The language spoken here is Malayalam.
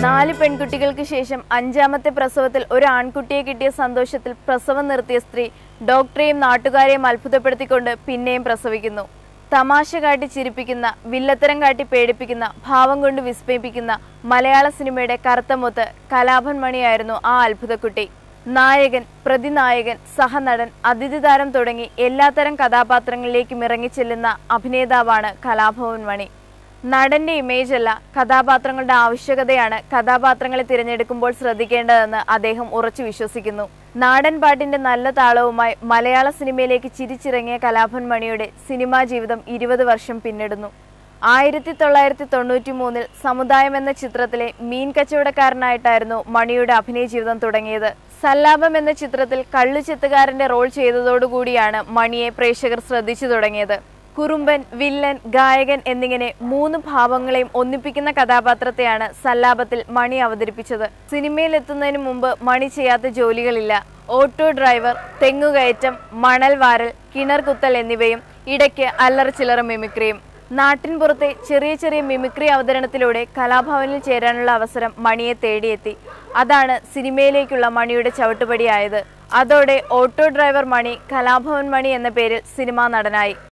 നാല് പെൺകുട്ടികൾക്ക് ശേഷം അഞ്ചാമത്തെ പ്രസവത്തിൽ ഒരു ആൺകുട്ടിയെ കിട്ടിയ സന്തോഷത്തിൽ പ്രസവം നിർത്തിയ സ്ത്രീ ഡോക്ടറെയും നാട്ടുകാരെയും അത്ഭുതപ്പെടുത്തിക്കൊണ്ട് പിന്നെയും പ്രസവിക്കുന്നു തമാശ കാട്ടി ചിരിപ്പിക്കുന്ന വില്ലത്തരം കാട്ടി പേടിപ്പിക്കുന്ന ഭാവം കൊണ്ട് വിസ്മയിപ്പിക്കുന്ന മലയാള സിനിമയുടെ കറുത്തമുത്ത് കലാഭൻ മണിയായിരുന്നു ആ അത്ഭുതക്കുട്ടി നായകൻ പ്രതിനായകൻ സഹനടൻ അതിഥി താരം തുടങ്ങി എല്ലാത്തരം കഥാപാത്രങ്ങളിലേക്കും ഇറങ്ങിച്ചെല്ലുന്ന അഭിനേതാവാണ് കലാഭവൻ മണി നടന്റെ ഇമേജ് അല്ല കഥാപാത്രങ്ങളുടെ ആവശ്യകതയാണ് കഥാപാത്രങ്ങളെ തിരഞ്ഞെടുക്കുമ്പോൾ ശ്രദ്ധിക്കേണ്ടതെന്ന് അദ്ദേഹം ഉറച്ചു വിശ്വസിക്കുന്നു നാടൻ പാട്ടിന്റെ നല്ല താളവുമായി മലയാള സിനിമയിലേക്ക് ചിരിച്ചിറങ്ങിയ കലാഭൻ മണിയുടെ സിനിമാ ജീവിതം ഇരുപത് വർഷം പിന്നിടുന്നു ആയിരത്തി തൊള്ളായിരത്തി തൊണ്ണൂറ്റി മൂന്നിൽ സമുദായം എന്ന ചിത്രത്തിലെ മീൻ കച്ചവടക്കാരനായിട്ടായിരുന്നു മണിയുടെ അഭിനയ ജീവിതം തുടങ്ങിയത് സല്ലാപം എന്ന ചിത്രത്തിൽ കള്ളുചെത്തുകാരന്റെ റോൾ ചെയ്തതോടുകൂടിയാണ് മണിയെ പ്രേക്ഷകർ ശ്രദ്ധിച്ചു തുടങ്ങിയത് കുറുമ്പൻ വില്ലൻ ഗായകൻ എന്നിങ്ങനെ മൂന്ന് ഭാവങ്ങളെയും ഒന്നിപ്പിക്കുന്ന കഥാപാത്രത്തെയാണ് സല്ലാപത്തിൽ മണി അവതരിപ്പിച്ചത് സിനിമയിൽ എത്തുന്നതിന് മുമ്പ് മണി ചെയ്യാത്ത ജോലികളില്ല ഓട്ടോ ഡ്രൈവർ തെങ്ങുകയറ്റം മണൽ വാരൽ കിണർ കുത്തൽ എന്നിവയും ഇടയ്ക്ക് അല്ലറ ചില്ലറ മിമിക്രിയും നാട്ടിൻപുറത്തെ ചെറിയ ചെറിയ മിമിക്രി അവതരണത്തിലൂടെ കലാഭവനിൽ ചേരാനുള്ള അവസരം മണിയെ തേടിയെത്തി അതാണ് സിനിമയിലേക്കുള്ള മണിയുടെ ചവിട്ടുപടിയായത് അതോടെ ഓട്ടോ ഡ്രൈവർ മണി കലാഭവൻ മണി എന്ന പേരിൽ സിനിമാ നടനായി